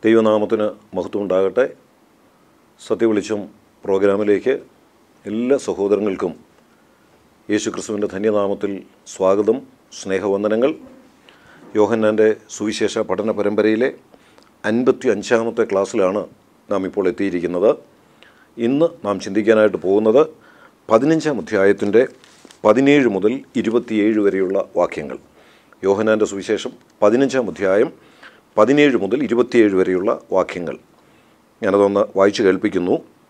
ദൈവനാമത്തിന് മഹത്വം ഉണ്ടാകട്ടെ സത്യവിളിച്ചം പ്രോഗ്രാമിലേക്ക് എല്ലാ സഹോദരങ്ങൾക്കും യേശു ക്രിസ്തുവിൻ്റെ ധന്യനാമത്തിൽ സ്വാഗതം സ്നേഹവന്ദനങ്ങൾ യോഹന്നാൻ്റെ സുവിശേഷ പഠന പരമ്പരയിലെ അൻപത്തി അഞ്ചാമത്തെ ക്ലാസ്സിലാണ് നാം ഇപ്പോൾ എത്തിയിരിക്കുന്നത് ഇന്ന് നാം ചിന്തിക്കാനായിട്ട് പോകുന്നത് പതിനഞ്ചാം അധ്യായത്തിൻ്റെ പതിനേഴ് മുതൽ ഇരുപത്തിയേഴ് വരെയുള്ള വാക്യങ്ങൾ യോഹനാൻ്റെ സുവിശേഷം പതിനഞ്ചാം അധ്യായം പതിനേഴ് മുതൽ ഇരുപത്തിയേഴ് വരെയുള്ള വാക്യങ്ങൾ ഞാനതൊന്ന് വായിച്ചു കേൾപ്പിക്കുന്നു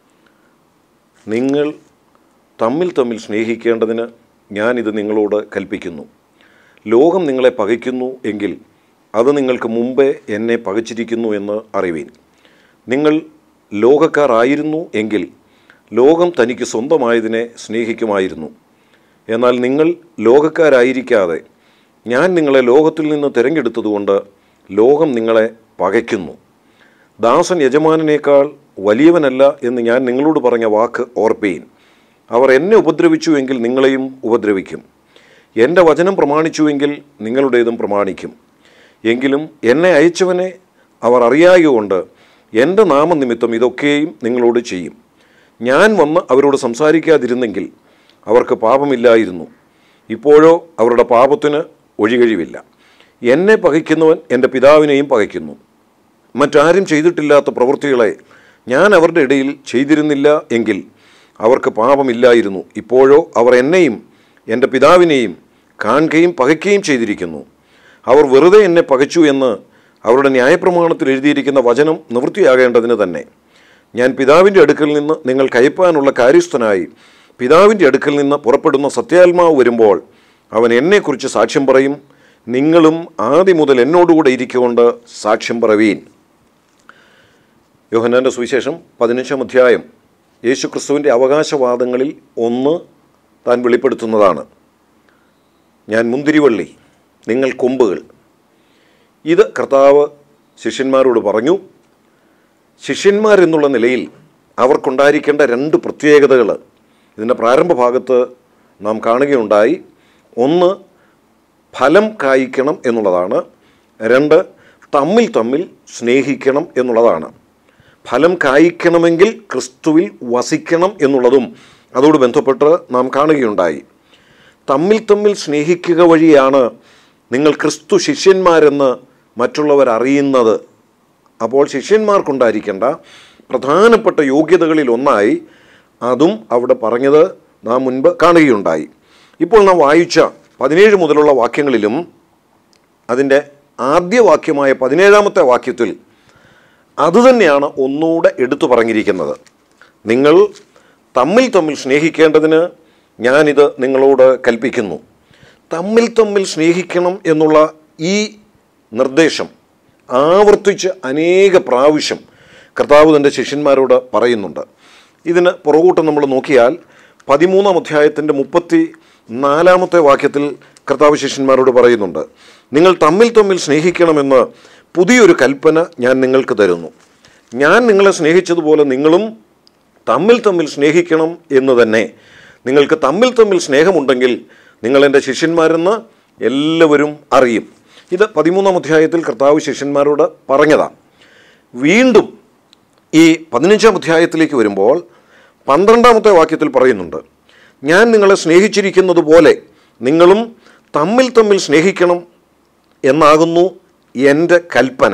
നിങ്ങൾ തമ്മിൽ തമ്മിൽ സ്നേഹിക്കേണ്ടതിന് ഞാനിത് നിങ്ങളോട് കൽപ്പിക്കുന്നു ലോകം നിങ്ങളെ പകയ്ക്കുന്നു എങ്കിൽ അത് നിങ്ങൾക്ക് മുമ്പേ എന്നെ പകച്ചിരിക്കുന്നു എന്ന് അറിവീൻ നിങ്ങൾ ലോകക്കാരായിരുന്നു എങ്കിൽ ലോകം തനിക്ക് സ്വന്തമായതിനെ സ്നേഹിക്കുമായിരുന്നു എന്നാൽ നിങ്ങൾ ലോകക്കാരായിരിക്കാതെ ഞാൻ നിങ്ങളെ ലോകത്തിൽ നിന്ന് തിരഞ്ഞെടുത്തതുകൊണ്ട് ലോകം നിങ്ങളെ പകയ്ക്കുന്നു ദാസൻ യജമാനേക്കാൾ വലിയവനല്ല എന്ന് ഞാൻ നിങ്ങളോട് പറഞ്ഞ വാക്ക് ഓർപ്പീൻ അവർ എന്നെ ഉപദ്രവിച്ചുവെങ്കിൽ നിങ്ങളെയും ഉപദ്രവിക്കും എൻ്റെ വചനം പ്രമാണിച്ചുവെങ്കിൽ നിങ്ങളുടേതും പ്രമാണിക്കും എങ്കിലും എന്നെ അയച്ചവനെ അവർ അറിയായകൊണ്ട് എൻ്റെ നാമനിമിത്തം ഇതൊക്കെയും നിങ്ങളോട് ചെയ്യും ഞാൻ വന്ന് അവരോട് സംസാരിക്കാതിരുന്നെങ്കിൽ അവർക്ക് പാപമില്ലായിരുന്നു ഇപ്പോഴോ അവരുടെ പാപത്തിന് ഒഴികഴിവില്ല എന്നെ പകയ്ക്കുന്നവൻ എൻ്റെ പിതാവിനെയും പകയ്ക്കുന്നു മറ്റാരും ചെയ്തിട്ടില്ലാത്ത പ്രവൃത്തികളെ ഞാൻ അവരുടെ ഇടയിൽ ചെയ്തിരുന്നില്ല എങ്കിൽ അവർക്ക് പാപമില്ലായിരുന്നു ഇപ്പോഴോ അവർ എന്നെയും എൻ്റെ പിതാവിനെയും കാണുകയും പകയ്ക്കുകയും ചെയ്തിരിക്കുന്നു അവർ വെറുതെ എന്നെ പകച്ചു എന്ന് അവരുടെ ന്യായപ്രമാണത്തിൽ എഴുതിയിരിക്കുന്ന വചനം നിവൃത്തിയാകേണ്ടതിന് തന്നെ ഞാൻ പിതാവിൻ്റെ അടുക്കൽ നിന്ന് നിങ്ങൾ കയപ്പാനുള്ള കാര്യസ്ഥനായി പിതാവിൻ്റെ അടുക്കൽ നിന്ന് പുറപ്പെടുന്ന സത്യാത്മാവ് വരുമ്പോൾ അവൻ എന്നെക്കുറിച്ച് സാക്ഷ്യം പറയും നിങ്ങളും ആദ്യം മുതൽ എന്നോടുകൂടെ ഇരിക്കൊണ്ട് സാക്ഷ്യം പറവീൻ യോഹന്നാൻ്റെ സുവിശേഷം പതിനഞ്ചാം അധ്യായം യേശു ക്രിസ്തുവിൻ്റെ അവകാശവാദങ്ങളിൽ ഒന്ന് താൻ വെളിപ്പെടുത്തുന്നതാണ് ഞാൻ മുന്തിരിവള്ളി നിങ്ങൾ കൊമ്പുകൾ ഇത് കർത്താവ് ശിഷ്യന്മാരോട് പറഞ്ഞു ശിഷ്യന്മാരെന്നുള്ള നിലയിൽ അവർക്കുണ്ടായിരിക്കേണ്ട രണ്ട് പ്രത്യേകതകൾ ഇതിൻ്റെ പ്രാരംഭ ഭാഗത്ത് നാം കാണുകയുണ്ടായി ഒന്ന് ഫലം കായ്ക്കണം എന്നുള്ളതാണ് രണ്ട് തമ്മിൽ തമ്മിൽ സ്നേഹിക്കണം എന്നുള്ളതാണ് ഫലം കായ്ക്കണമെങ്കിൽ ക്രിസ്തുവിൽ വസിക്കണം എന്നുള്ളതും അതോട് ബന്ധപ്പെട്ട് നാം കാണുകയുണ്ടായി തമ്മിൽ തമ്മിൽ സ്നേഹിക്കുക വഴിയാണ് നിങ്ങൾ ക്രിസ്തു ശിഷ്യന്മാരെന്ന് മറ്റുള്ളവർ അറിയുന്നത് അപ്പോൾ ശിഷ്യന്മാർക്കുണ്ടായിരിക്കേണ്ട പ്രധാനപ്പെട്ട യോഗ്യതകളിൽ ഒന്നായി അതും അവിടെ പറഞ്ഞത് നാം മുൻപ് കാണുകയുണ്ടായി ഇപ്പോൾ നാം വായിച്ച പതിനേഴ് മുതലുള്ള വാക്യങ്ങളിലും അതിൻ്റെ ആദ്യ വാക്യമായ പതിനേഴാമത്തെ വാക്യത്തിൽ അതുതന്നെയാണ് ഒന്നുകൂടെ എടുത്തു പറഞ്ഞിരിക്കുന്നത് നിങ്ങൾ തമ്മിൽ തമ്മിൽ സ്നേഹിക്കേണ്ടതിന് ഞാനിത് നിങ്ങളോട് കൽപ്പിക്കുന്നു തമ്മിൽ തമ്മിൽ സ്നേഹിക്കണം എന്നുള്ള ഈ നിർദ്ദേശം ആവർത്തിച്ച് അനേക പ്രാവശ്യം കർത്താവ് തൻ്റെ ശിഷ്യന്മാരോട് പറയുന്നുണ്ട് ഇതിന് പുറകോട്ട് നമ്മൾ നോക്കിയാൽ പതിമൂന്നാം അധ്യായത്തിൻ്റെ മുപ്പത്തി നാലാമത്തെ വാക്യത്തിൽ കർത്താവ് ശിഷ്യന്മാരോട് പറയുന്നുണ്ട് നിങ്ങൾ തമ്മിൽ തമ്മിൽ സ്നേഹിക്കണമെന്ന് പുതിയൊരു കൽപ്പന ഞാൻ നിങ്ങൾക്ക് തരുന്നു ഞാൻ നിങ്ങളെ സ്നേഹിച്ചതുപോലെ നിങ്ങളും തമ്മിൽ തമ്മിൽ സ്നേഹിക്കണം എന്ന് തന്നെ നിങ്ങൾക്ക് തമ്മിൽ തമ്മിൽ സ്നേഹമുണ്ടെങ്കിൽ നിങ്ങൾ എൻ്റെ ശിഷ്യന്മാരെന്ന് എല്ലാവരും അറിയും ഇത് പതിമൂന്നാം അധ്യായത്തിൽ കർത്താവ് ശിഷ്യന്മാരോട് പറഞ്ഞതാണ് വീണ്ടും ഈ പതിനഞ്ചാം അധ്യായത്തിലേക്ക് വരുമ്പോൾ പന്ത്രണ്ടാമത്തെ വാക്യത്തിൽ പറയുന്നുണ്ട് ഞാൻ നിങ്ങളെ സ്നേഹിച്ചിരിക്കുന്നത് പോലെ നിങ്ങളും തമ്മിൽ തമ്മിൽ സ്നേഹിക്കണം എന്നാകുന്നു എൻ്റെ കൽപ്പന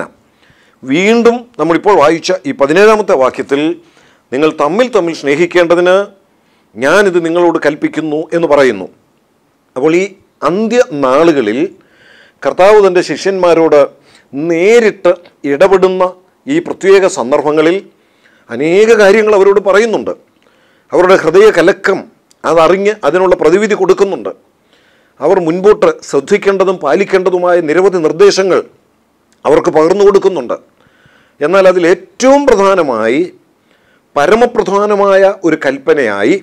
വീണ്ടും നമ്മളിപ്പോൾ വായിച്ച ഈ പതിനേഴാമത്തെ വാക്യത്തിൽ നിങ്ങൾ തമ്മിൽ തമ്മിൽ സ്നേഹിക്കേണ്ടതിന് ഞാനിത് നിങ്ങളോട് കൽപ്പിക്കുന്നു എന്ന് പറയുന്നു അപ്പോൾ ഈ അന്ത്യ നാളുകളിൽ കർത്താവ് തൻ്റെ ശിഷ്യന്മാരോട് നേരിട്ട് ഇടപെടുന്ന ഈ പ്രത്യേക സന്ദർഭങ്ങളിൽ അനേക കാര്യങ്ങൾ അവരോട് പറയുന്നുണ്ട് അവരുടെ ഹൃദയ കലക്കം അതറിഞ്ഞ് അതിനുള്ള പ്രതിവിധി കൊടുക്കുന്നുണ്ട് അവർ മുൻപോട്ട് ശ്രദ്ധിക്കേണ്ടതും പാലിക്കേണ്ടതുമായ നിരവധി നിർദ്ദേശങ്ങൾ അവർക്ക് പകർന്നു കൊടുക്കുന്നുണ്ട് എന്നാൽ അതിൽ ഏറ്റവും പ്രധാനമായി പരമപ്രധാനമായ ഒരു കൽപ്പനയായി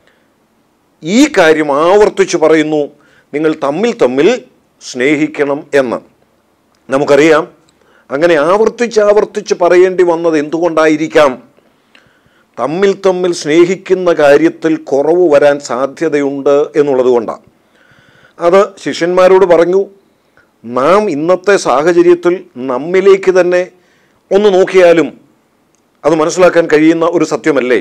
ഈ കാര്യം ആവർത്തിച്ച് പറയുന്നു നിങ്ങൾ തമ്മിൽ തമ്മിൽ സ്നേഹിക്കണം എന്ന് നമുക്കറിയാം അങ്ങനെ ആവർത്തിച്ച് ആവർത്തിച്ച് പറയേണ്ടി വന്നത് എന്തുകൊണ്ടായിരിക്കാം തമ്മിൽ തമ്മിൽ സ്നേഹിക്കുന്ന കാര്യത്തിൽ കുറവ് വരാൻ സാധ്യതയുണ്ട് എന്നുള്ളത് കൊണ്ടാണ് അത് ശിഷ്യന്മാരോട് പറഞ്ഞു നാം ഇന്നത്തെ സാഹചര്യത്തിൽ നമ്മിലേക്ക് തന്നെ ഒന്ന് നോക്കിയാലും അത് മനസ്സിലാക്കാൻ കഴിയുന്ന ഒരു സത്യമല്ലേ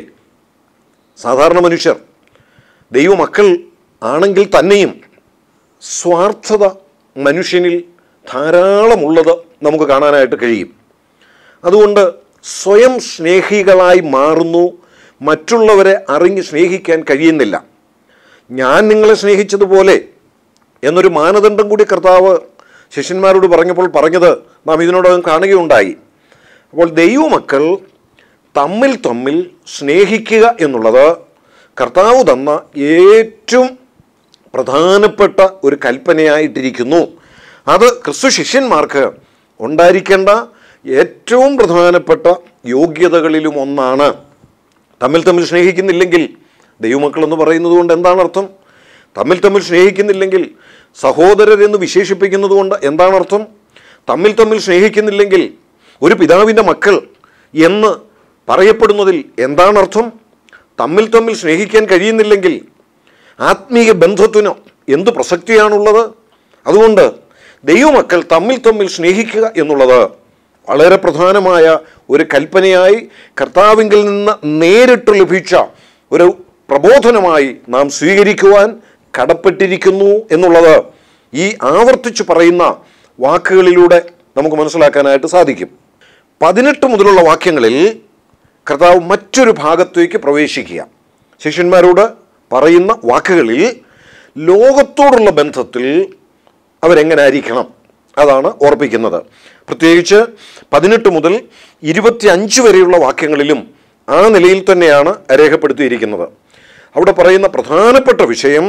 സാധാരണ മനുഷ്യർ ദൈവമക്കൾ ആണെങ്കിൽ തന്നെയും സ്വാർത്ഥത മനുഷ്യനിൽ ധാരാളമുള്ളത് നമുക്ക് കാണാനായിട്ട് കഴിയും അതുകൊണ്ട് സ്വയം സ്നേഹികളായി മാറുന്നു മറ്റുള്ളവരെ അറിഞ്ഞ് സ്നേഹിക്കാൻ കഴിയുന്നില്ല ഞാൻ നിങ്ങളെ സ്നേഹിച്ചതുപോലെ എന്നൊരു മാനദണ്ഡം കൂടി കർത്താവ് ശിഷ്യന്മാരോട് പറഞ്ഞപ്പോൾ പറഞ്ഞത് നാം ഇതിനോടകം കാണുകയുണ്ടായി അപ്പോൾ ദൈവമക്കൾ തമ്മിൽ തമ്മിൽ സ്നേഹിക്കുക എന്നുള്ളത് കർത്താവ് തന്ന ഏറ്റവും പ്രധാനപ്പെട്ട ഒരു കൽപ്പനയായിട്ടിരിക്കുന്നു അത് ക്രിസ്തു ശിഷ്യന്മാർക്ക് ഉണ്ടായിരിക്കേണ്ട ഏറ്റവും പ്രധാനപ്പെട്ട യോഗ്യതകളിലും ഒന്നാണ് തമ്മിൽ തമ്മിൽ സ്നേഹിക്കുന്നില്ലെങ്കിൽ ദൈവമക്കൾ എന്ന് പറയുന്നത് കൊണ്ട് എന്താണ് അർത്ഥം തമ്മിൽ തമ്മിൽ സ്നേഹിക്കുന്നില്ലെങ്കിൽ സഹോദരരെന്ന് വിശേഷിപ്പിക്കുന്നത് കൊണ്ട് എന്താണ് അർത്ഥം തമ്മിൽ തമ്മിൽ സ്നേഹിക്കുന്നില്ലെങ്കിൽ ഒരു പിതാവിൻ്റെ മക്കൾ എന്ന് പറയപ്പെടുന്നതിൽ എന്താണ് അർത്ഥം തമ്മിൽ തമ്മിൽ സ്നേഹിക്കാൻ കഴിയുന്നില്ലെങ്കിൽ ആത്മീയ ബന്ധത്തിന് എന്ത് പ്രസക്തിയാണുള്ളത് അതുകൊണ്ട് ദൈവമക്കൾ തമ്മിൽ തമ്മിൽ സ്നേഹിക്കുക എന്നുള്ളത് വളരെ പ്രധാനമായ ഒരു കൽപ്പനയായി കർത്താവിങ്കിൽ നിന്ന് നേരിട്ട് ലഭിച്ച ഒരു പ്രബോധനമായി നാം സ്വീകരിക്കുവാൻ കടപ്പെട്ടിരിക്കുന്നു എന്നുള്ളത് ഈ ആവർത്തിച്ച് പറയുന്ന വാക്കുകളിലൂടെ നമുക്ക് മനസ്സിലാക്കാനായിട്ട് സാധിക്കും പതിനെട്ട് മുതലുള്ള വാക്യങ്ങളിൽ കർത്താവ് മറ്റൊരു ഭാഗത്തേക്ക് പ്രവേശിക്കുക ശിഷ്യന്മാരോട് പറയുന്ന വാക്കുകളിൽ ലോകത്തോടുള്ള ബന്ധത്തിൽ അവരെങ്ങനെ ആയിരിക്കണം അതാണ് ഓർപ്പിക്കുന്നത് പ്രത്യേകിച്ച് പതിനെട്ട് മുതൽ ഇരുപത്തി അഞ്ച് വരെയുള്ള വാക്യങ്ങളിലും ആ നിലയിൽ തന്നെയാണ് രേഖപ്പെടുത്തിയിരിക്കുന്നത് അവിടെ പറയുന്ന പ്രധാനപ്പെട്ട വിഷയം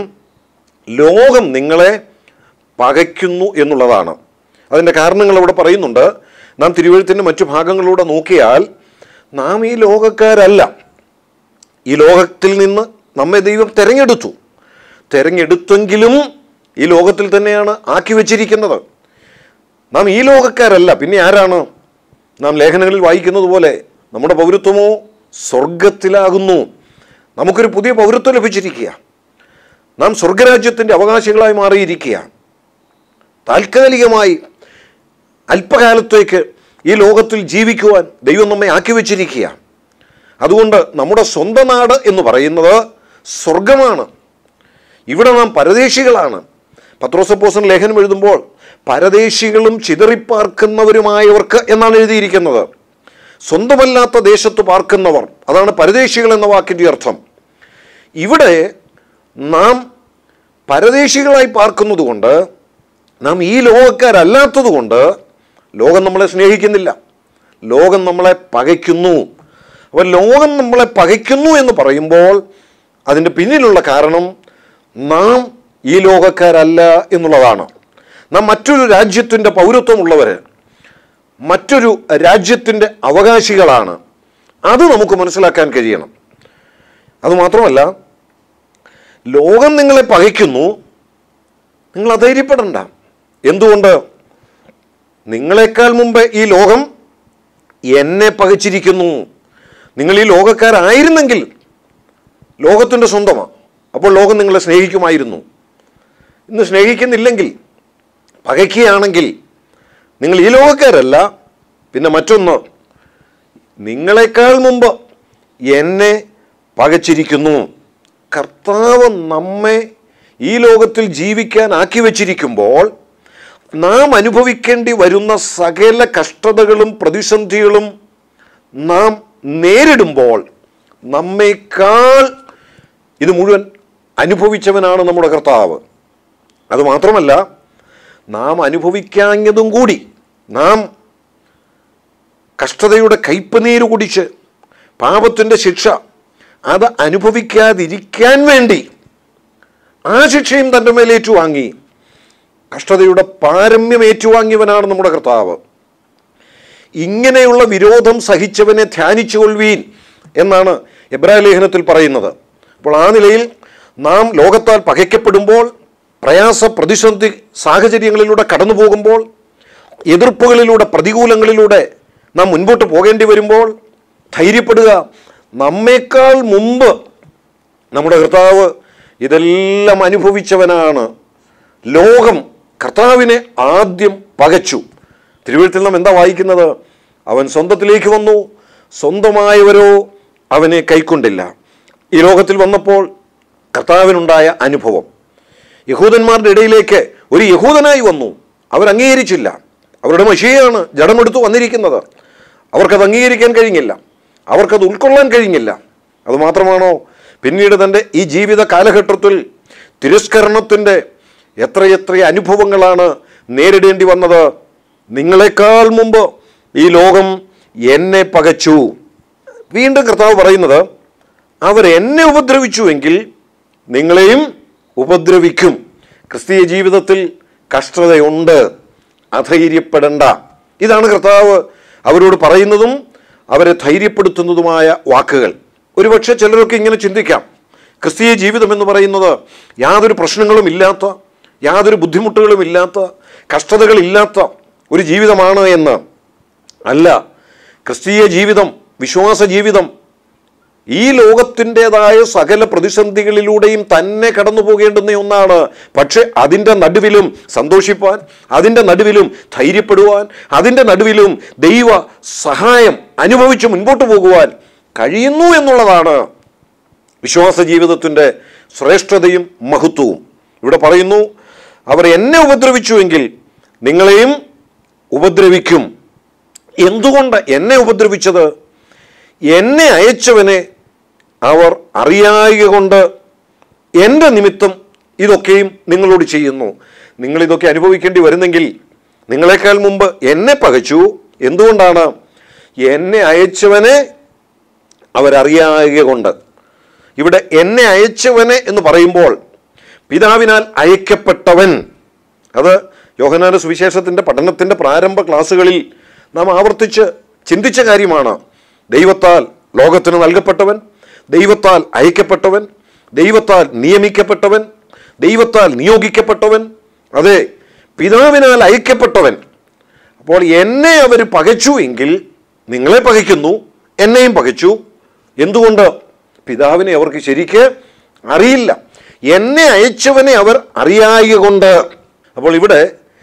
ലോകം നിങ്ങളെ പകയ്ക്കുന്നു എന്നുള്ളതാണ് അതിൻ്റെ കാരണങ്ങൾ അവിടെ പറയുന്നുണ്ട് നാം തിരുവഴുത്തിൻ്റെ മറ്റു ഭാഗങ്ങളിലൂടെ നോക്കിയാൽ നാം ഈ ലോകക്കാരല്ല ഈ ലോകത്തിൽ നിന്ന് നമ്മെ ദൈവം തിരഞ്ഞെടുത്തു തിരഞ്ഞെടുത്തെങ്കിലും ഈ ലോകത്തിൽ തന്നെയാണ് ആക്കി വച്ചിരിക്കുന്നത് നാം ഈ ലോകക്കാരല്ല പിന്നെ ആരാണ് നാം ലേഖനങ്ങളിൽ വായിക്കുന്നത് പോലെ നമ്മുടെ പൗരത്വമോ സ്വർഗത്തിലാകുന്നു നമുക്കൊരു പുതിയ പൗരത്വം ലഭിച്ചിരിക്കുക നാം സ്വർഗരാജ്യത്തിൻ്റെ അവകാശികളായി മാറിയിരിക്കുക താൽക്കാലികമായി അല്പകാലത്തേക്ക് ഈ ലോകത്തിൽ ജീവിക്കുവാൻ ദൈവം നമ്മെ ആക്കി വച്ചിരിക്കുക അതുകൊണ്ട് നമ്മുടെ സ്വന്തം നാട് എന്ന് പറയുന്നത് സ്വർഗമാണ് ഇവിടെ നാം പരദേശികളാണ് പത്രോസപ്പോസൻ ലേഖനം എഴുതുമ്പോൾ പരദേശികളും ചിതറിപ്പാർക്കുന്നവരുമായവർക്ക് എന്നാണ് എഴുതിയിരിക്കുന്നത് സ്വന്തമല്ലാത്ത ദേശത്ത് പാർക്കുന്നവർ അതാണ് പരദേശികൾ എന്ന വാക്കിൻ്റെ അർത്ഥം ഇവിടെ നാം പരദേശികളായി പാർക്കുന്നതുകൊണ്ട് നാം ഈ ലോകക്കാരല്ലാത്തതുകൊണ്ട് ലോകം നമ്മളെ സ്നേഹിക്കുന്നില്ല ലോകം നമ്മളെ പകയ്ക്കുന്നു അപ്പോൾ ലോകം നമ്മളെ പകയ്ക്കുന്നു എന്ന് പറയുമ്പോൾ അതിൻ്റെ പിന്നിലുള്ള കാരണം നാം ഈ ലോകക്കാരല്ല എന്നുള്ളതാണ് നാം മറ്റൊരു രാജ്യത്തിൻ്റെ പൗരത്വമുള്ളവർ മറ്റൊരു രാജ്യത്തിൻ്റെ അവകാശികളാണ് അത് നമുക്ക് മനസ്സിലാക്കാൻ കഴിയണം അതുമാത്രമല്ല ലോകം നിങ്ങളെ പകയ്ക്കുന്നു നിങ്ങൾ അധൈര്യപ്പെടണ്ട എന്തുകൊണ്ട് നിങ്ങളെക്കാൾ മുമ്പ് ഈ ലോകം എന്നെ പകച്ചിരിക്കുന്നു നിങ്ങൾ ഈ ലോകക്കാരായിരുന്നെങ്കിൽ ലോകത്തിൻ്റെ സ്വന്തമാണ് അപ്പോൾ ലോകം നിങ്ങളെ സ്നേഹിക്കുമായിരുന്നു ഇന്ന് സ്നേഹിക്കുന്നില്ലെങ്കിൽ പകയ്ക്കുകയാണെങ്കിൽ നിങ്ങൾ ഈ ലോകക്കാരല്ല പിന്നെ മറ്റൊന്ന് നിങ്ങളെക്കാൾ മുമ്പ് എന്നെ പകച്ചിരിക്കുന്നു കർത്താവ് നമ്മെ ഈ ലോകത്തിൽ ജീവിക്കാൻ ആക്കി വച്ചിരിക്കുമ്പോൾ നാം അനുഭവിക്കേണ്ടി വരുന്ന സകല കഷ്ടതകളും പ്രതിസന്ധികളും നാം നേരിടുമ്പോൾ നമ്മേക്കാൾ ഇത് മുഴുവൻ അനുഭവിച്ചവനാണ് നമ്മുടെ കർത്താവ് അതുമാത്രമല്ല നാം അനുഭവിക്കാഞ്ഞതും കൂടി നാം കഷ്ടതയുടെ കയ്പനീര് കുടിച്ച് പാപത്തിൻ്റെ ശിക്ഷ അത് അനുഭവിക്കാതിരിക്കാൻ വേണ്ടി ആ ശിക്ഷയും തൻ്റെ മേൽ ഏറ്റുവാങ്ങി കഷ്ടതയുടെ പാരമ്യം ഏറ്റുവാങ്ങിയവനാണ് നമ്മുടെ കർത്താവ് ഇങ്ങനെയുള്ള വിരോധം സഹിച്ചവനെ ധ്യാനിച്ചു കൊള്ളുവീൻ എന്നാണ് എബ്രായ ലേഖനത്തിൽ പറയുന്നത് അപ്പോൾ ആ നിലയിൽ നാം ലോകത്താൽ പകയ്ക്കപ്പെടുമ്പോൾ പ്രയാസ പ്രതിസന്ധി സാഹചര്യങ്ങളിലൂടെ കടന്നു പോകുമ്പോൾ എതിർപ്പുകളിലൂടെ പ്രതികൂലങ്ങളിലൂടെ നാം മുൻപോട്ട് പോകേണ്ടി വരുമ്പോൾ ധൈര്യപ്പെടുക നമ്മേക്കാൾ മുമ്പ് നമ്മുടെ കർത്താവ് ഇതെല്ലാം അനുഭവിച്ചവനാണ് ലോകം കർത്താവിനെ ആദ്യം പകച്ചു തിരുവഴുത്തിൽ നാം എന്താ വായിക്കുന്നത് അവൻ സ്വന്തത്തിലേക്ക് വന്നു സ്വന്തമായവരോ അവനെ കൈക്കൊണ്ടില്ല ഈ ലോകത്തിൽ വന്നപ്പോൾ കർത്താവിനുണ്ടായ അനുഭവം യഹൂദന്മാരുടെ ഇടയിലേക്ക് ഒരു യഹൂദനായി വന്നു അവർ അംഗീകരിച്ചില്ല അവരുടെ മഷിയാണ് ജഡമെടുത്തു വന്നിരിക്കുന്നത് അവർക്കത് അംഗീകരിക്കാൻ കഴിഞ്ഞില്ല അവർക്കത് ഉൾക്കൊള്ളാൻ കഴിഞ്ഞില്ല അതുമാത്രമാണോ പിന്നീട് തൻ്റെ ഈ ജീവിത കാലഘട്ടത്തിൽ തിരസ്കരണത്തിൻ്റെ എത്രയെത്ര അനുഭവങ്ങളാണ് നേരിടേണ്ടി വന്നത് നിങ്ങളെക്കാൾ മുമ്പ് ഈ ലോകം എന്നെ പകച്ചു വീണ്ടും കർത്താവ് പറയുന്നത് അവർ എന്നെ ഉപദ്രവിച്ചുവെങ്കിൽ നിങ്ങളെയും ഉപദ്രവിക്കും ക്രിസ്തീയ ജീവിതത്തിൽ കഷ്ടതയുണ്ട് അധൈര്യപ്പെടേണ്ട ഇതാണ് കർത്താവ് അവരോട് പറയുന്നതും അവരെ ധൈര്യപ്പെടുത്തുന്നതുമായ വാക്കുകൾ ഒരുപക്ഷെ ചിലരൊക്കെ ഇങ്ങനെ ചിന്തിക്കാം ക്രിസ്തീയ ജീവിതം എന്ന് പറയുന്നത് യാതൊരു പ്രശ്നങ്ങളും ഇല്ലാത്ത യാതൊരു ബുദ്ധിമുട്ടുകളും ഇല്ലാത്ത കഷ്ടതകളില്ലാത്ത ഒരു ജീവിതമാണ് എന്ന് അല്ല ക്രിസ്തീയ ജീവിതം വിശ്വാസ ജീവിതം ഈ ലോകത്തിൻ്റെതായ സകല പ്രതിസന്ധികളിലൂടെയും തന്നെ കടന്നു പോകേണ്ടുന്ന ഒന്നാണ് പക്ഷെ അതിൻ്റെ നടുവിലും സന്തോഷിപ്പാൻ അതിൻ്റെ നടുവിലും ധൈര്യപ്പെടുവാൻ അതിൻ്റെ നടുവിലും ദൈവ സഹായം അനുഭവിച്ച് മുൻപോട്ട് പോകുവാൻ കഴിയുന്നു എന്നുള്ളതാണ് വിശ്വാസ ജീവിതത്തിൻ്റെ ശ്രേഷ്ഠതയും മഹത്വവും ഇവിടെ പറയുന്നു അവർ എന്നെ ഉപദ്രവിച്ചുവെങ്കിൽ നിങ്ങളെയും ഉപദ്രവിക്കും എന്തുകൊണ്ട് എന്നെ ഉപദ്രവിച്ചത് എന്നെ അയച്ചവനെ അവർ അറിയായിക കൊണ്ട് എൻ്റെ നിമിത്തം ഇതൊക്കെയും നിങ്ങളോട് ചെയ്യുന്നു നിങ്ങൾ ഇതൊക്കെ അനുഭവിക്കേണ്ടി വരുന്നെങ്കിൽ നിങ്ങളെക്കാൾ മുമ്പ് എന്നെ പകച്ചു എന്തുകൊണ്ടാണ് എന്നെ അയച്ചവനെ അവരറിയായിക കൊണ്ട് ഇവിടെ എന്നെ അയച്ചവനെ എന്ന് പറയുമ്പോൾ പിതാവിനാൽ അയക്കപ്പെട്ടവൻ അത് യോഹനാന സുവിശേഷത്തിൻ്റെ പഠനത്തിൻ്റെ പ്രാരംഭ ക്ലാസ്സുകളിൽ നാം ആവർത്തിച്ച് ചിന്തിച്ച കാര്യമാണ് ദൈവത്താൽ ലോകത്തിന് നൽകപ്പെട്ടവൻ ദൈവത്താൽ അയക്കപ്പെട്ടവൻ ദൈവത്താൽ നിയമിക്കപ്പെട്ടവൻ ദൈവത്താൽ നിയോഗിക്കപ്പെട്ടവൻ അതെ പിതാവിനാൽ അയക്കപ്പെട്ടവൻ അപ്പോൾ എന്നെ അവർ പകച്ചു എങ്കിൽ നിങ്ങളെ പകയ്ക്കുന്നു എന്നെയും പകച്ചു എന്തുകൊണ്ട് പിതാവിനെ അവർക്ക് ശരിക്ക് അറിയില്ല എന്നെ അയച്ചവനെ അവർ അറിയായിക കൊണ്ട് അപ്പോൾ ഇവിടെ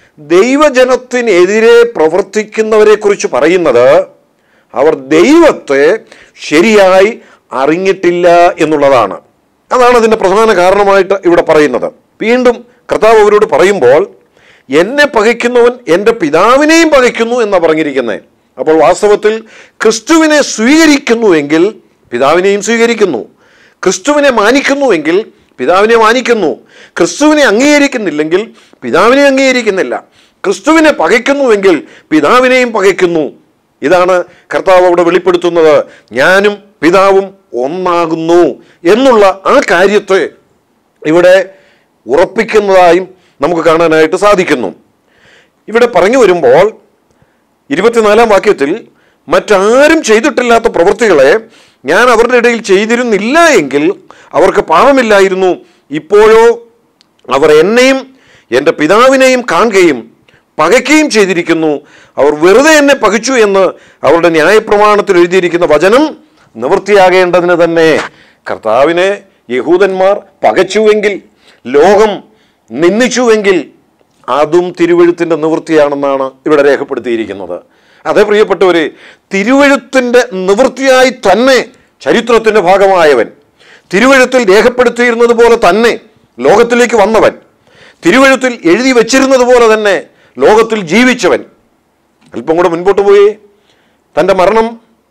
ദൈവജനത്തിനെതിരെ പ്രവർത്തിക്കുന്നവരെ കുറിച്ച് പറയുന്നത് അവർ ദൈവത്തെ ശരിയായി അറിഞ്ഞിട്ടില്ല എന്നുള്ളതാണ് അതാണ് അതിൻ്റെ പ്രധാന കാരണമായിട്ട് ഇവിടെ പറയുന്നത് വീണ്ടും കർത്താവ് അവരോട് പറയുമ്പോൾ എന്നെ പകയ്ക്കുന്നവൻ എൻ്റെ പിതാവിനെയും പകയ്ക്കുന്നു എന്നാണ് പറഞ്ഞിരിക്കുന്നത് അപ്പോൾ വാസ്തവത്തിൽ ക്രിസ്തുവിനെ സ്വീകരിക്കുന്നുവെങ്കിൽ പിതാവിനെയും സ്വീകരിക്കുന്നു ക്രിസ്തുവിനെ മാനിക്കുന്നുവെങ്കിൽ പിതാവിനെ മാനിക്കുന്നു ക്രിസ്തുവിനെ അംഗീകരിക്കുന്നില്ലെങ്കിൽ പിതാവിനെ അംഗീകരിക്കുന്നില്ല ക്രിസ്തുവിനെ പകയ്ക്കുന്നുവെങ്കിൽ പിതാവിനെയും പകയ്ക്കുന്നു ഇതാണ് കർത്താവ് അവിടെ വെളിപ്പെടുത്തുന്നത് ഞാനും പിതാവും ഒന്നാകുന്നു എന്നുള്ള ആ കാര്യത്തെ ഇവിടെ ഉറപ്പിക്കുന്നതായും നമുക്ക് കാണാനായിട്ട് സാധിക്കുന്നു ഇവിടെ പറഞ്ഞു വരുമ്പോൾ ഇരുപത്തിനാലാം വാക്യത്തിൽ മറ്റാരും ചെയ്തിട്ടില്ലാത്ത പ്രവൃത്തികളെ ഞാൻ അവരുടെ ഇടയിൽ ചെയ്തിരുന്നില്ല എങ്കിൽ അവർക്ക് പാപമില്ലായിരുന്നു ഇപ്പോഴോ അവർ എന്നെയും എൻ്റെ പിതാവിനെയും കാണുകയും പകയ്ക്കുകയും ചെയ്തിരിക്കുന്നു അവർ വെറുതെ എന്നെ പകച്ചു എന്ന് അവരുടെ ന്യായപ്രമാണത്തിൽ എഴുതിയിരിക്കുന്ന വചനം നിവൃത്തിയാകേണ്ടതിന് തന്നെ കർത്താവിനെ യഹൂദന്മാർ പകച്ചുവെങ്കിൽ ലോകം നിന്ദിച്ചുവെങ്കിൽ അതും തിരുവഴുത്തിൻ്റെ നിവൃത്തിയാണെന്നാണ് ഇവിടെ രേഖപ്പെടുത്തിയിരിക്കുന്നത് അതേ പ്രിയപ്പെട്ടവരെ തിരുവഴുത്തിൻ്റെ നിവൃത്തിയായി തന്നെ ചരിത്രത്തിൻ്റെ ഭാഗമായവൻ തിരുവഴുത്തിൽ രേഖപ്പെടുത്തിയിരുന്നത് പോലെ തന്നെ ലോകത്തിലേക്ക് വന്നവൻ തിരുവഴുത്തിൽ എഴുതി വച്ചിരുന്നത് പോലെ തന്നെ ലോകത്തിൽ ജീവിച്ചവൻ അല്പം കൂടെ മുൻപോട്ട് പോയി തൻ്റെ മരണം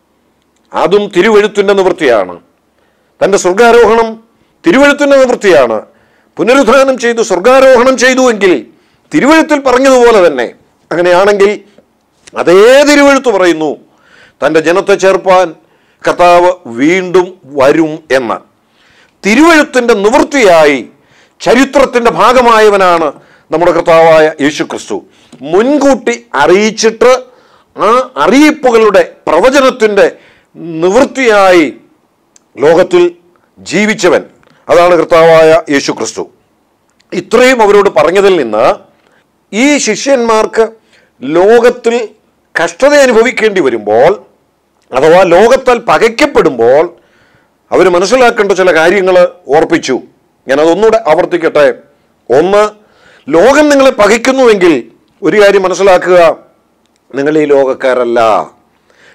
അതും തിരുവഴുത്തിൻ്റെ നിവൃത്തിയാണ് തൻ്റെ സ്വർഗാരോഹണം തിരുവഴുത്തിൻ്റെ നിവൃത്തിയാണ് പുനരുദ്ധാനം ചെയ്തു സ്വർഗാരോഹണം ചെയ്തു എങ്കിൽ തിരുവഴുത്തിൽ പറഞ്ഞതുപോലെ തന്നെ അങ്ങനെയാണെങ്കിൽ അതേ തിരുവഴുത്ത് പറയുന്നു തൻ്റെ ജനത്തെ ചേർപ്പാൻ കർത്താവ് വീണ്ടും വരും എന്ന് തിരുവഴുത്തിൻ്റെ നിവൃത്തിയായി ചരിത്രത്തിൻ്റെ ഭാഗമായവനാണ് നമ്മുടെ കർത്താവായ യേശു ക്രിസ്തു മുൻകൂട്ടി അറിയിച്ചിട്ട് ആ അറിയിപ്പുകളുടെ പ്രവചനത്തിൻ്റെ നിവൃത്തിയായി ലോകത്തിൽ ജീവിച്ചവൻ അതാണ് കർത്താവായ യേശു ക്രിസ്തു ഇത്രയും അവരോട് പറഞ്ഞതിൽ നിന്ന് ഈ ശിഷ്യന്മാർക്ക് ലോകത്തിൽ കഷ്ടത അനുഭവിക്കേണ്ടി വരുമ്പോൾ അഥവാ ലോകത്താൽ പകയ്ക്കപ്പെടുമ്പോൾ അവർ മനസ്സിലാക്കേണ്ട ചില കാര്യങ്ങൾ ഓർപ്പിച്ചു ഞാനതൊന്നുകൂടെ ആവർത്തിക്കട്ടെ ഒന്ന് ലോകം നിങ്ങളെ പകയ്ക്കുന്നുവെങ്കിൽ ഒരു കാര്യം മനസ്സിലാക്കുക നിങ്ങൾ ഈ ലോകക്കാരല്ല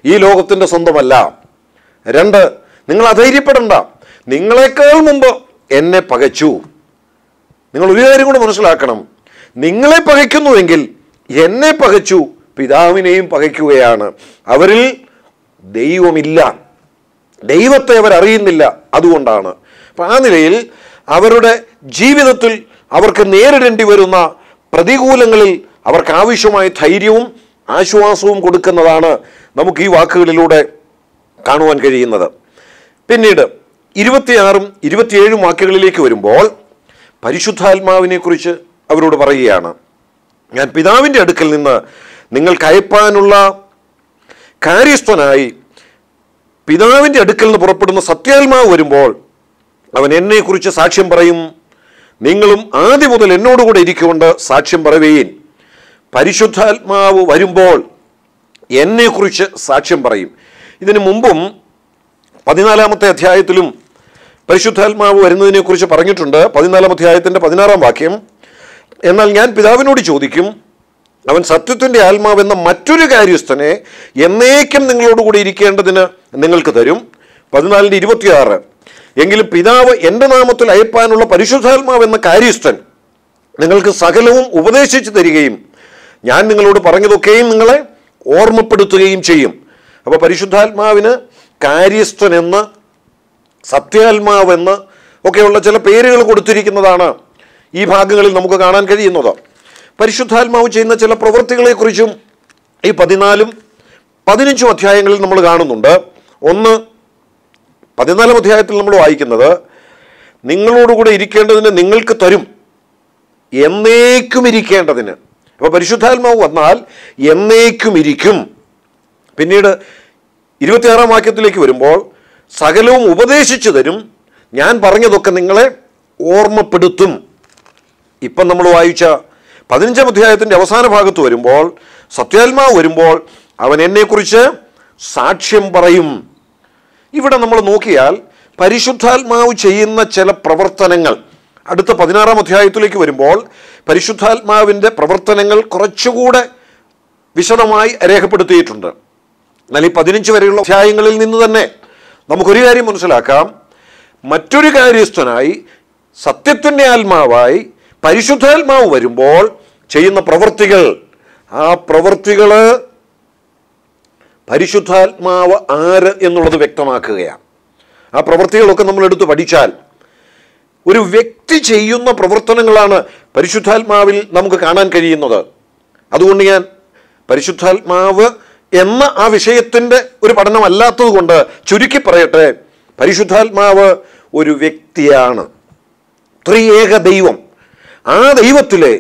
ഈ ലോകത്തിൻ്റെ സ്വന്തമല്ല രണ്ട് നിങ്ങൾ അധൈര്യപ്പെടണ്ട നിങ്ങളെക്കാൾ മുമ്പ് എന്നെ പകച്ചു നിങ്ങൾ ഒരു കാര്യം കൂടെ മനസ്സിലാക്കണം നിങ്ങളെ പകയ്ക്കുന്നുവെങ്കിൽ എന്നെ പകച്ചു പിതാവിനെയും പകയ്ക്കുകയാണ് അവരിൽ ദൈവമില്ല ദൈവത്തെ അവർ അറിയുന്നില്ല അതുകൊണ്ടാണ് അപ്പം ആ നിലയിൽ അവരുടെ ജീവിതത്തിൽ അവർക്ക് നേരിടേണ്ടി വരുന്ന പ്രതികൂലങ്ങളിൽ അവർക്ക് ആവശ്യമായ ധൈര്യവും ആശ്വാസവും കൊടുക്കുന്നതാണ് നമുക്ക് ഈ വാക്കുകളിലൂടെ കാണുവാൻ കഴിയുന്നത് പിന്നീട് ഇരുപത്തിയാറും ഇരുപത്തിയേഴും വാക്യങ്ങളിലേക്ക് വരുമ്പോൾ പരിശുദ്ധാത്മാവിനെ കുറിച്ച് അവരോട് പറയുകയാണ് ഞാൻ പിതാവിൻ്റെ അടുക്കൽ നിന്ന് നിങ്ങൾക്ക് അയപ്പാനുള്ള കാര്യസ്ഥനായി പിതാവിൻ്റെ അടുക്കൽ നിന്ന് പുറപ്പെടുന്ന സത്യാത്മാവ് വരുമ്പോൾ അവൻ എന്നെക്കുറിച്ച് സാക്ഷ്യം പറയും നിങ്ങളും ആദ്യം മുതൽ എന്നോടുകൂടെ ഇരിക്കൊണ്ട് സാക്ഷ്യം പറയുകയും പരിശുദ്ധാത്മാവ് വരുമ്പോൾ എന്നെക്കുറിച്ച് സാക്ഷ്യം പറയും ഇതിനു മുമ്പും പതിനാലാമത്തെ അധ്യായത്തിലും പരിശുദ്ധാത്മാവ് വരുന്നതിനെക്കുറിച്ച് പറഞ്ഞിട്ടുണ്ട് പതിനാലാം അധ്യായത്തിൻ്റെ പതിനാറാം വാക്യം എന്നാൽ ഞാൻ പിതാവിനോട് ചോദിക്കും അവൻ സത്യത്തിൻ്റെ ആത്മാവെന്ന മറ്റൊരു കാര്യസ്ഥനെ എന്നേക്കും നിങ്ങളോടുകൂടി ഇരിക്കേണ്ടതിന് നിങ്ങൾക്ക് തരും പതിനാലിൻ്റെ ഇരുപത്തിയാറ് എങ്കിലും പിതാവ് എൻ്റെ നാമത്തിൽ അയപ്പാനുള്ള പരിശുദ്ധാത്മാവെന്ന കാര്യസ്ഥൻ നിങ്ങൾക്ക് സകലവും ഉപദേശിച്ചു തരികയും ഞാൻ നിങ്ങളോട് പറഞ്ഞതൊക്കെയും നിങ്ങളെ ഓർമ്മപ്പെടുത്തുകയും ചെയ്യും അപ്പോൾ പരിശുദ്ധാത്മാവിന് കാര്യസ്ഥനെന്ന് സത്യാത്മാവെന്ന് ഒക്കെയുള്ള ചില പേരുകൾ കൊടുത്തിരിക്കുന്നതാണ് ഈ ഭാഗങ്ങളിൽ നമുക്ക് കാണാൻ കഴിയുന്നത് പരിശുദ്ധാത്മാവ് ചെയ്യുന്ന ചില പ്രവൃത്തികളെക്കുറിച്ചും ഈ പതിനാലും പതിനഞ്ചും അധ്യായങ്ങളിൽ നമ്മൾ കാണുന്നുണ്ട് ഒന്ന് പതിനാലാം അധ്യായത്തിൽ നമ്മൾ വായിക്കുന്നത് നിങ്ങളോടുകൂടെ ഇരിക്കേണ്ടതിന് നിങ്ങൾക്ക് തരും എന്നേക്കും ഇരിക്കേണ്ടതിന് അപ്പോൾ പരിശുദ്ധാത്മാവ് വന്നാൽ എന്നേക്കും ഇരിക്കും പിന്നീട് ഇരുപത്തിയാറാം വാക്യത്തിലേക്ക് വരുമ്പോൾ സകലവും ഉപദേശിച്ചു തരും ഞാൻ പറഞ്ഞതൊക്കെ നിങ്ങളെ ഓർമ്മപ്പെടുത്തും ഇപ്പം നമ്മൾ വായിച്ച പതിനഞ്ചാം അധ്യായത്തിൻ്റെ അവസാന ഭാഗത്ത് വരുമ്പോൾ സത്യാത്മാവ് വരുമ്പോൾ അവൻ എന്നെക്കുറിച്ച് സാക്ഷ്യം പറയും ഇവിടെ നമ്മൾ നോക്കിയാൽ പരിശുദ്ധാത്മാവ് ചെയ്യുന്ന ചില പ്രവർത്തനങ്ങൾ അടുത്ത പതിനാറാം അധ്യായത്തിലേക്ക് വരുമ്പോൾ പരിശുദ്ധാത്മാവിൻ്റെ പ്രവർത്തനങ്ങൾ കുറച്ചുകൂടെ വിശദമായി രേഖപ്പെടുത്തിയിട്ടുണ്ട് എന്നാൽ ഈ പതിനഞ്ച് വരെയുള്ള അധ്യായങ്ങളിൽ നിന്ന് തന്നെ നമുക്കൊരു കാര്യം മനസ്സിലാക്കാം മറ്റൊരു കാര്യസ്ഥനായി സത്യത്തിൻ്റെ ആത്മാവായി പരിശുദ്ധാത്മാവ് വരുമ്പോൾ ചെയ്യുന്ന പ്രവൃത്തികൾ ആ പ്രവൃത്തികൾ പരിശുദ്ധാത്മാവ് ആര് എന്നുള്ളത് വ്യക്തമാക്കുകയാണ് ആ പ്രവൃത്തികളൊക്കെ നമ്മൾ എടുത്ത് പഠിച്ചാൽ ഒരു വ്യക്തി ചെയ്യുന്ന പ്രവർത്തനങ്ങളാണ് പരിശുദ്ധാത്മാവിൽ നമുക്ക് കാണാൻ കഴിയുന്നത് അതുകൊണ്ട് ഞാൻ പരിശുദ്ധാത്മാവ് എന്ന ആ വിഷയത്തിൻ്റെ ഒരു പഠനമല്ലാത്തത് കൊണ്ട് ചുരുക്കി പറയട്ടെ പരിശുദ്ധാത്മാവ് ഒരു വ്യക്തിയാണ് ത്രിയേക ദൈവം ആ ദൈവത്തിലെ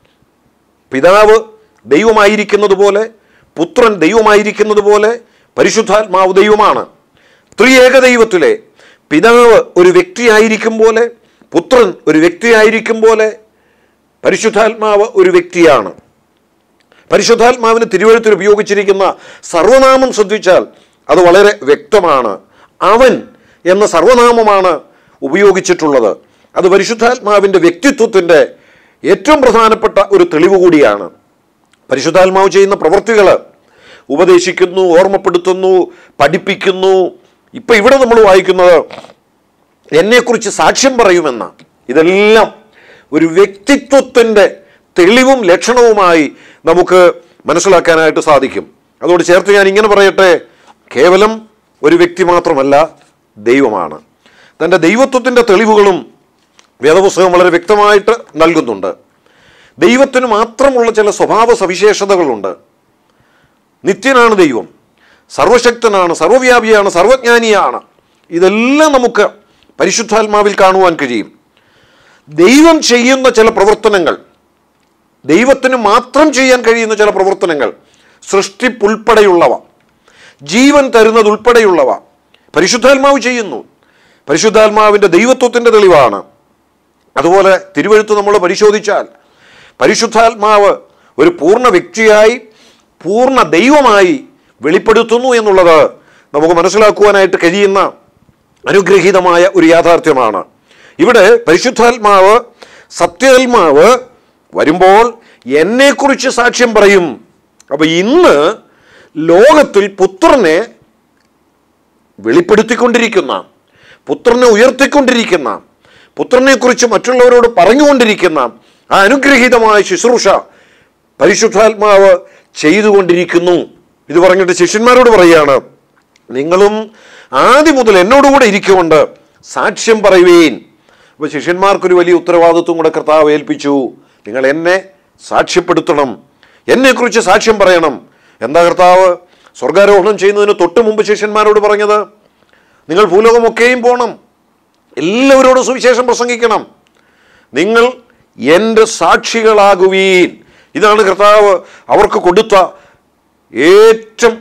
പിതാവ് ദൈവമായിരിക്കുന്നത് പോലെ പുത്രൻ ദൈവമായിരിക്കുന്നത് പോലെ പരിശുദ്ധാത്മാവ് ദൈവമാണ് ത്രിയേക ദൈവത്തിലെ പിതാവ് ഒരു വ്യക്തിയായിരിക്കും പോലെ പുത്രൻ ഒരു വ്യക്തിയായിരിക്കും പോലെ പരിശുദ്ധാത്മാവ് ഒരു വ്യക്തിയാണ് പരിശുദ്ധാത്മാവിന് തിരുവഴുത്തിൽ ഉപയോഗിച്ചിരിക്കുന്ന സർവനാമം ശ്രദ്ധിച്ചാൽ അത് വളരെ വ്യക്തമാണ് അവൻ എന്ന സർവനാമമാണ് ഉപയോഗിച്ചിട്ടുള്ളത് അത് പരിശുദ്ധാത്മാവിൻ്റെ വ്യക്തിത്വത്തിൻ്റെ ഏറ്റവും പ്രധാനപ്പെട്ട ഒരു തെളിവ് കൂടിയാണ് പരിശുദ്ധാത്മാവ് ചെയ്യുന്ന പ്രവൃത്തികൾ ഉപദേശിക്കുന്നു ഓർമ്മപ്പെടുത്തുന്നു പഠിപ്പിക്കുന്നു ഇപ്പം ഇവിടെ നമ്മൾ വായിക്കുന്നത് എന്നെക്കുറിച്ച് സാക്ഷ്യം പറയുമെന്ന ഇതെല്ലാം ഒരു വ്യക്തിത്വത്തിൻ്റെ തെളിവും ലക്ഷണവുമായി നമുക്ക് മനസ്സിലാക്കാനായിട്ട് സാധിക്കും അതോട് ചേർത്ത് ഞാൻ ഇങ്ങനെ പറയട്ടെ കേവലം ഒരു വ്യക്തി മാത്രമല്ല ദൈവമാണ് തൻ്റെ ദൈവത്വത്തിൻ്റെ തെളിവുകളും വേദപുസ്തകം വളരെ വ്യക്തമായിട്ട് നൽകുന്നുണ്ട് ദൈവത്തിന് മാത്രമുള്ള ചില സ്വഭാവ സവിശേഷതകളുണ്ട് നിത്യനാണ് ദൈവം സർവശക്തനാണ് സർവവ്യാപിയാണ് സർവജ്ഞാനിയാണ് ഇതെല്ലാം നമുക്ക് പരിശുദ്ധാത്മാവിൽ കാണുവാൻ കഴിയും ദൈവം ചെയ്യുന്ന ചില പ്രവർത്തനങ്ങൾ ദൈവത്തിന് മാത്രം ചെയ്യാൻ കഴിയുന്ന ചില പ്രവർത്തനങ്ങൾ സൃഷ്ടിപ്പുൾപ്പെടെയുള്ളവ ജീവൻ തരുന്നതുൾപ്പെടെയുള്ളവ പരിശുദ്ധാത്മാവ് ചെയ്യുന്നു പരിശുദ്ധാത്മാവിൻ്റെ ദൈവത്വത്തിൻ്റെ തെളിവാണ് അതുപോലെ തിരുവഴുത്ത് നമ്മൾ പരിശോധിച്ചാൽ പരിശുദ്ധാത്മാവ് ഒരു പൂർണ്ണ വ്യക്തിയായി പൂർണ്ണ ദൈവമായി വെളിപ്പെടുത്തുന്നു എന്നുള്ളത് നമുക്ക് മനസ്സിലാക്കുവാനായിട്ട് കഴിയുന്ന അനുഗ്രഹീതമായ ഒരു യാഥാർത്ഥ്യമാണ് ഇവിടെ പരിശുദ്ധാത്മാവ് സത്യാത്മാവ് വരുമ്പോൾ എന്നെക്കുറിച്ച് സാക്ഷ്യം പറയും അപ്പോൾ ഇന്ന് ലോകത്തിൽ പുത്രനെ വെളിപ്പെടുത്തിക്കൊണ്ടിരിക്കുന്ന പുത്രനെ ഉയർത്തിക്കൊണ്ടിരിക്കുന്ന പുത്രനെക്കുറിച്ച് മറ്റുള്ളവരോട് പറഞ്ഞുകൊണ്ടിരിക്കുന്ന ആ അനുഗ്രഹീതമായ ശുശ്രൂഷ പരിശുദ്ധാത്മാവ് ചെയ്തുകൊണ്ടിരിക്കുന്നു ഇത് പറഞ്ഞിട്ട് ശിഷ്യന്മാരോട് പറയുകയാണ് നിങ്ങളും ആദ്യം മുതൽ എന്നോടുകൂടെ ഇരിക്കുകൊണ്ട് സാക്ഷ്യം പറയുവീൻ അപ്പോൾ ശിഷ്യന്മാർക്കൊരു വലിയ ഉത്തരവാദിത്വം കൂടെ കർത്താവ് ഏൽപ്പിച്ചു നിങ്ങൾ എന്നെ സാക്ഷ്യപ്പെടുത്തണം എന്നെക്കുറിച്ച് സാക്ഷ്യം പറയണം എന്താ കർത്താവ് സ്വർഗാരോഹണം ചെയ്യുന്നതിന് തൊട്ട് മുമ്പ് ശിഷ്യന്മാരോട് പറഞ്ഞത് നിങ്ങൾ ഭൂലോകമൊക്കെയും പോകണം എല്ലാവരോടും സുവിശേഷം പ്രസംഗിക്കണം നിങ്ങൾ എൻ്റെ സാക്ഷികളാകുവീൻ ഇതാണ് കർത്താവ് അവർക്ക് കൊടുത്ത ഏറ്റവും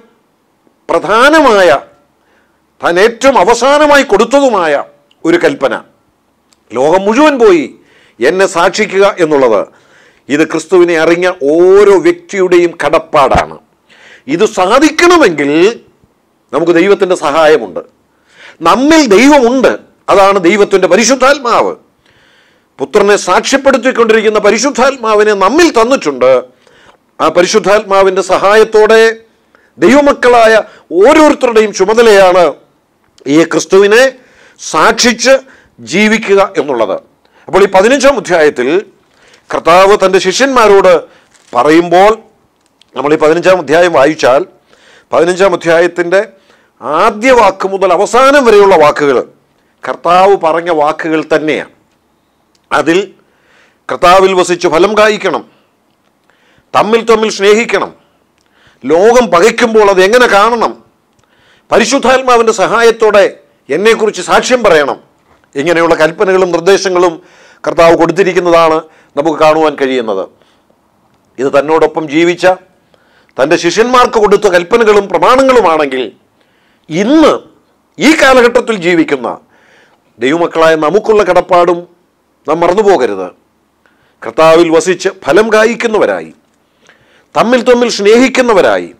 പ്രധാനമായ താൻ ഏറ്റവും അവസാനമായി കൊടുത്തതുമായ ഒരു കൽപ്പന ലോകം മുഴുവൻ പോയി എന്നെ സാക്ഷിക്കുക എന്നുള്ളത് ഇത് ക്രിസ്തുവിനെ അറിഞ്ഞ ഓരോ വ്യക്തിയുടെയും കടപ്പാടാണ് ഇത് സാധിക്കണമെങ്കിൽ നമുക്ക് ദൈവത്തിൻ്റെ സഹായമുണ്ട് നമ്മിൽ ദൈവമുണ്ട് അതാണ് ദൈവത്തിൻ്റെ പരിശുദ്ധാത്മാവ് പുത്രനെ സാക്ഷ്യപ്പെടുത്തിക്കൊണ്ടിരിക്കുന്ന പരിശുദ്ധാത്മാവിനെ നമ്മിൽ തന്നിട്ടുണ്ട് ആ പരിശുദ്ധാത്മാവിൻ്റെ സഹായത്തോടെ ദൈവമക്കളായ ഓരോരുത്തരുടെയും ചുമതലയാണ് ഈ ക്രിസ്തുവിനെ സാക്ഷിച്ച് ജീവിക്കുക എന്നുള്ളത് അപ്പോൾ ഈ പതിനഞ്ചാം അധ്യായത്തിൽ കർത്താവ് തൻ്റെ ശിഷ്യന്മാരോട് പറയുമ്പോൾ നമ്മൾ ഈ പതിനഞ്ചാം അധ്യായം വായിച്ചാൽ പതിനഞ്ചാം അധ്യായത്തിൻ്റെ ആദ്യ വാക്ക് മുതൽ അവസാനം വരെയുള്ള വാക്കുകൾ കർത്താവ് പറഞ്ഞ വാക്കുകൾ തന്നെയാണ് അതിൽ കർത്താവിൽ വസിച്ച് ഫലം കായ്ക്കണം തമ്മിൽ തമ്മിൽ സ്നേഹിക്കണം ലോകം പകയ്ക്കുമ്പോൾ അത് എങ്ങനെ കാണണം പരിശുദ്ധാത്മാവിൻ്റെ സഹായത്തോടെ എന്നെക്കുറിച്ച് സാക്ഷ്യം പറയണം ഇങ്ങനെയുള്ള കൽപ്പനകളും നിർദ്ദേശങ്ങളും കർത്താവ് കൊടുത്തിരിക്കുന്നതാണ് നമുക്ക് കാണുവാൻ കഴിയുന്നത് ഇത് തന്നോടൊപ്പം ജീവിച്ച തൻ്റെ ശിഷ്യന്മാർക്ക് കൊടുത്ത കൽപ്പനകളും പ്രമാണങ്ങളുമാണെങ്കിൽ ഇന്ന് ഈ കാലഘട്ടത്തിൽ ജീവിക്കുന്ന ദൈവമക്കളായ നമുക്കുള്ള കടപ്പാടും നാം മറന്നുപോകരുത് കർത്താവിൽ വസിച്ച് ഫലം കായ്ക്കുന്നവരായി തമ്മിൽ തമ്മിൽ സ്നേഹിക്കുന്നവരായി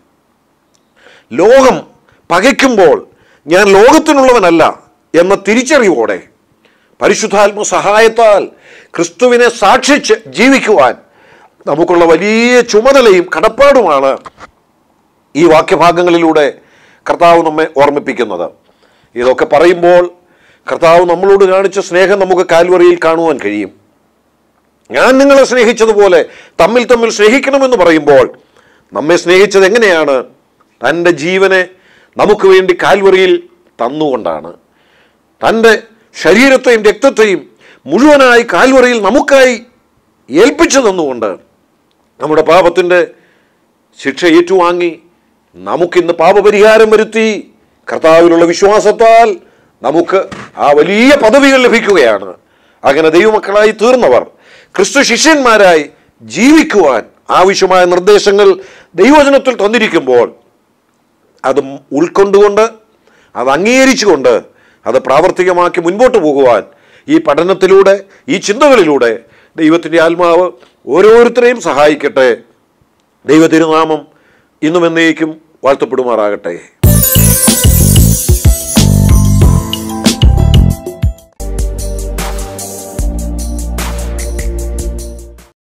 ലോകം പകയ്ക്കുമ്പോൾ ഞാൻ ലോകത്തിനുള്ളവനല്ല എന്ന തിരിച്ചറിവോടെ പരിശുദ്ധാത്മ സഹായത്താൽ ക്രിസ്തുവിനെ സാക്ഷിച്ച് ജീവിക്കുവാൻ നമുക്കുള്ള വലിയ ചുമതലയും കടപ്പാടുമാണ് ഈ വാക്യഭാഗങ്ങളിലൂടെ കർത്താവ് നമ്മെ ഓർമ്മിപ്പിക്കുന്നത് ഇതൊക്കെ പറയുമ്പോൾ കർത്താവ് നമ്മളോട് കാണിച്ച സ്നേഹം നമുക്ക് കാൽവറിയിൽ കാണുവാൻ കഴിയും ഞാൻ നിങ്ങളെ സ്നേഹിച്ചതുപോലെ തമ്മിൽ തമ്മിൽ സ്നേഹിക്കണമെന്ന് പറയുമ്പോൾ നമ്മെ സ്നേഹിച്ചത് എങ്ങനെയാണ് തൻ്റെ ജീവനെ നമുക്ക് വേണ്ടി കാൽവറിയിൽ തന്നുകൊണ്ടാണ് തൻ്റെ ശരീരത്തെയും രക്തത്തെയും മുഴുവനായി കാൽവറിയിൽ നമുക്കായി ഏൽപ്പിച്ചു തന്നുകൊണ്ട് നമ്മുടെ പാപത്തിൻ്റെ ശിക്ഷ ഏറ്റുവാങ്ങി നമുക്കിന്ന് പാപപരിഹാരം വരുത്തി കർത്താവിലുള്ള വിശ്വാസത്താൽ നമുക്ക് ആ വലിയ പദവികൾ ലഭിക്കുകയാണ് അങ്ങനെ ദൈവമക്കളായി തീർന്നവർ ക്രിസ്തു ശിഷ്യന്മാരായി ജീവിക്കുവാൻ ആവശ്യമായ നിർദ്ദേശങ്ങൾ ദൈവവചനത്തിൽ തന്നിരിക്കുമ്പോൾ അത് ഉൾക്കൊണ്ടുകൊണ്ട് അത് അംഗീകരിച്ചുകൊണ്ട് അത് പ്രാവർത്തികമാക്കി മുൻപോട്ട് പോകുവാൻ ഈ പഠനത്തിലൂടെ ഈ ചിന്തകളിലൂടെ ദൈവത്തിൻ്റെ ആത്മാവ് ഓരോരുത്തരെയും സഹായിക്കട്ടെ ദൈവ തിരുനാമം ഇന്നും എന്നേക്കും വാഴ്ത്തപ്പെടുമാറാകട്ടെ